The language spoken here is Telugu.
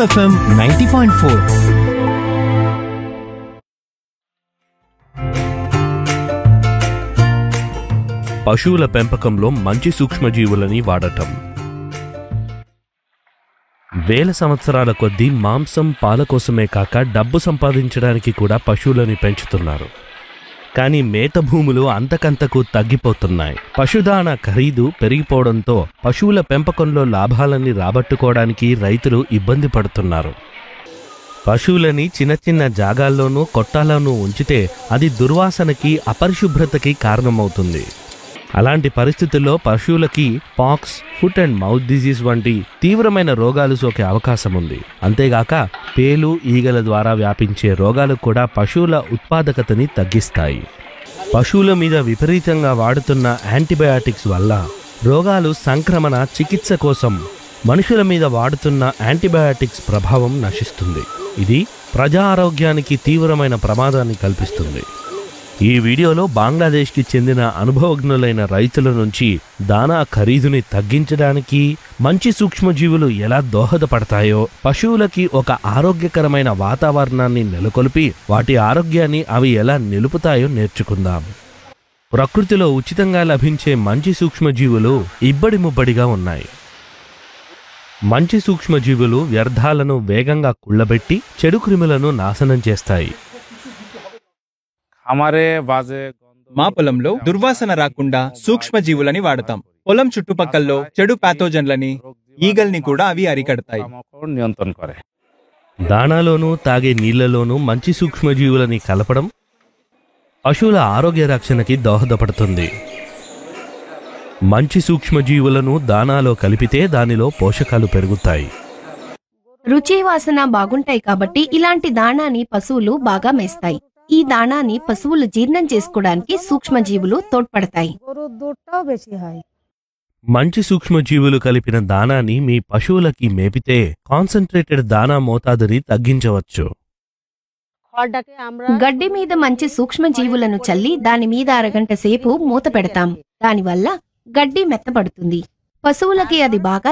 ఎఫ్ఎం నైంటీ పాయింట్ ఫోర్ పశువుల పెంపకంలో మంచి సూక్ష్మజీవులని వాడటం వేల సంవత్సరాల కొద్దీ మాంసం పాల కోసమే కాక డబ్బు సంపాదించడానికి కూడా పశువులని పెంచుతున్నారు కానీ మేత భూములు అంతకంతకు తగ్గిపోతున్నాయి పశుదాన ఖరీదు పెరిగిపోవడంతో పశువుల పెంపకంలో లాభాలని రాబట్టుకోవడానికి రైతులు ఇబ్బంది పడుతున్నారు పశువులని చిన్న చిన్న జాగాల్లోనూ కొట్టాల్లోనూ ఉంచితే అది దుర్వాసనకి అపరిశుభ్రతకి కారణమవుతుంది అలాంటి పరిస్థితుల్లో పశువులకి pox foot and mouth disease వంటి తీవ్రమైన రోగాలు సోకే అవకాశం ఉంది అంతేగాక పేలు ఈగల ద్వారా వ్యాపించే రోగాలు కూడా పశువుల ఉత్పాదకతని తగ్గిస్తాయి పశువుల మీద విపరీతంగా వాడుతున్న యాంటీబయాటిక్స్ వల్ల రోగాలు సంక్రమణ చికిత్స కోసం మనుషుల మీద వాడుతున్న యాంటీబయాటిక్స్ ప్రభావం నశిస్తుంది ఇది ప్రజా ఆరోగ్యానికి తీవ్రమైన ప్రమాదాన్ని కల్పిస్తుంది ఈ వీడియోలో బంగ్లాదేశ్కి చెందిన అనుభవజ్ఞులైన రైతుల నుంచి దానా ఖరీదుని తగ్గించడానికి మంచి సూక్ష్మజీవులు ఎలా దోహదపడతాయో పశువులకి ఒక ఆరోగ్యకరమైన వాతావరణాన్ని నెలకొల్పి వాటి ఆరోగ్యాన్ని అవి ఎలా నిలుపుతాయో నేర్చుకుందాం ప్రకృతిలో ఉచితంగా లభించే మంచి సూక్ష్మజీవులు ఇబ్బడి ముబ్బడిగా ఉన్నాయి మంచి సూక్ష్మజీవులు వ్యర్థాలను వేగంగా కుళ్ళబెట్టి చెడు క్రిములను నాశనం చేస్తాయి খামারে বাজে మా పొలంలో దుర్వాసన రాకుండా సూక్ష్మజీవులని వాడతాం పొలం చుట్టుపక్కల్లో చెడు పాథోజన్లని ఈగల్ని కూడా అవి అరికడతాయి পোকামাকড় নিয়ন্ত্রণ করে దానాలోనూ తాగే నీళ్లలోనూ మంచి సూక్ష్మజీవులని కలపడం పశువుల ఆరోగ్య రక్షణకి దోహదపడుతుంది మంచి సూక్ష్మజీవులను దానాలో కలిపితే దానిలో పోషకాలు పెరుగుతాయి రుచి వాసన బాగుంటాయి కాబట్టి ఇలాంటి దాణాని పశువులు బాగా మేస్తాయి ఈ దాణాని పశువులు జీర్ణం చేసుకోవడానికి సూక్ష్మజీవులు తోడ్పడతాయి গরুর দুধটাও বেশি হয় మంచి సూక్ష్మజీవులు కలిపిన దానాన్ని మీ పశువులకి మేపితే కాన్సన్ట్రేటెడ్ దానా మోతాదుని తగ్గించవచ్చు খড়টাকে আমরা గడ్డి మీద మంచి సూక్ష్మజీవులను చల్లి దాని మీద అరగంట సేపు మూత పెడతాం దానివల్ల గడ్డి మెత్తబడుతుంది పశువులకి అది బాగా